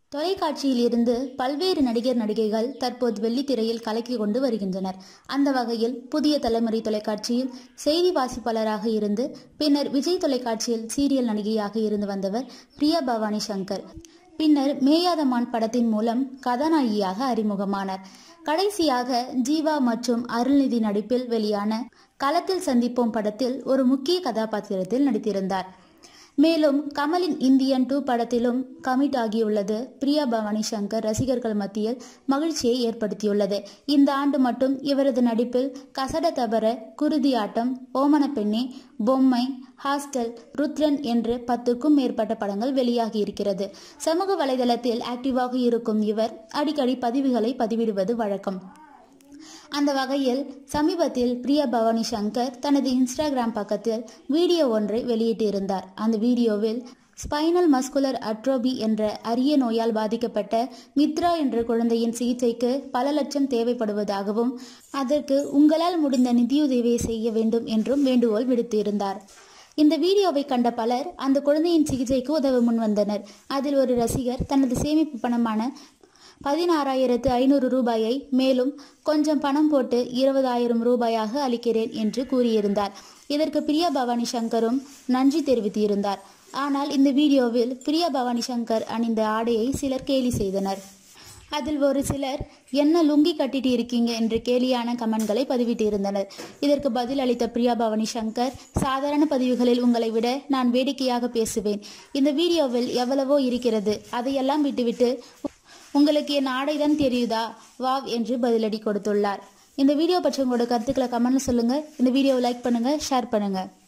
தொலைக்காட்சியில் இருந்து பல்வேறு நடிகர் நடிகைகள் தற்போது வெள்ளித்திரையில் கலக்கி கொண்டு வருகின்றனர் அந்த வகையில் புதிய தலைமுறை தொலைக்காட்சியில் செய்தி வாசிப்பாளராக இருந்து பின்னர் விஜய் தொலைக்காட்சியில் சீரியல் நடிகையாக இருந்து வந்தவர் பிரியா பவானி சங்கர் பின்னர் மேயாதமான் படத்தின் மூலம் கதாநாயகியாக அறிமுகமானார் கடைசியாக ஜீவா மற்றும் அருள்நிதி நடிப்பில் வெளியான களத்தில் சந்திப்போம் படத்தில் ஒரு முக்கிய கதாபாத்திரத்தில் நடித்திருந்தார் மேலும் கமலின் இந்தியன் டூ படத்திலும் கமிட் ஆகியுள்ளது பிரியா பவானி சங்கர் ரசிகர்கள் மத்தியில் மகிழ்ச்சியை ஏற்படுத்தியுள்ளது இந்த ஆண்டு மட்டும் இவரது நடிப்பில் கசட தபர குருதி ஆட்டம் ஓமன பெண்ணே பொம்மை ஹாஸ்டல் ருத்ரன் என்று பத்துக்கும் மேற்பட்ட படங்கள் வெளியாகி இருக்கிறது சமூக வலைதளத்தில் ஆக்டிவாக இருக்கும் இவர் அடிக்கடி பதிவுகளை பதிவிடுவது வழக்கம் அந்த வகையில் சமீபத்தில் பிரியா பவானி சங்கர் தனது இன்ஸ்டாகிராம் பக்கத்தில் வீடியோ ஒன்றை வெளியிட்டிருந்தார் அந்த வீடியோவில் ஸ்பைனல் மஸ்குலர் அட்ரோபி என்ற அரிய நோயால் பாதிக்கப்பட்ட மித்ரா என்ற குழந்தையின் சிகிச்சைக்கு பல லட்சம் தேவைப்படுவதாகவும் அதற்கு உங்களால் முடிந்த நிதியுதவியை செய்ய வேண்டும் என்றும் வேண்டுகோள் விடுத்திருந்தார் இந்த வீடியோவை கண்ட பலர் அந்த குழந்தையின் சிகிச்சைக்கு உதவ முன்வந்தனர் அதில் ஒரு ரசிகர் தனது சேமிப்பு பணமான பதினாறாயிரத்து ஐநூறு ரூபாயை மேலும் கொஞ்சம் பணம் போட்டு இருபதாயிரம் ரூபாயாக அளிக்கிறேன் என்று கூறியிருந்தார் இதற்கு பிரியா பவானி சங்கரும் நன்றி தெரிவித்திருந்தார் ஆனால் இந்த வீடியோவில் பிரியா பவானி சங்கர் அணிந்த ஆடையை சிலர் கேலி செய்தனர் அதில் ஒரு சிலர் என்ன லுங்கி கட்டிட்டு இருக்கீங்க என்று கேலியான கமெண்ட்களை பதிவிட்டிருந்தனர் இதற்கு பதில் அளித்த பிரியா பவானி சங்கர் சாதாரண பதிவுகளில் உங்களை விட நான் வேடிக்கையாக பேசுவேன் இந்த வீடியோவில் எவ்வளவோ இருக்கிறது அதையெல்லாம் விட்டுவிட்டு உங்களுக்கு என் ஆடைதான் தெரியுதா வாவ் என்று பதிலடி கொடுத்துள்ளார் இந்த வீடியோ பற்றி உங்களோட கருத்துக்களை கமெண்ட்ல சொல்லுங்க இந்த வீடியோவை லைக் பண்ணுங்க ஷேர் பண்ணுங்க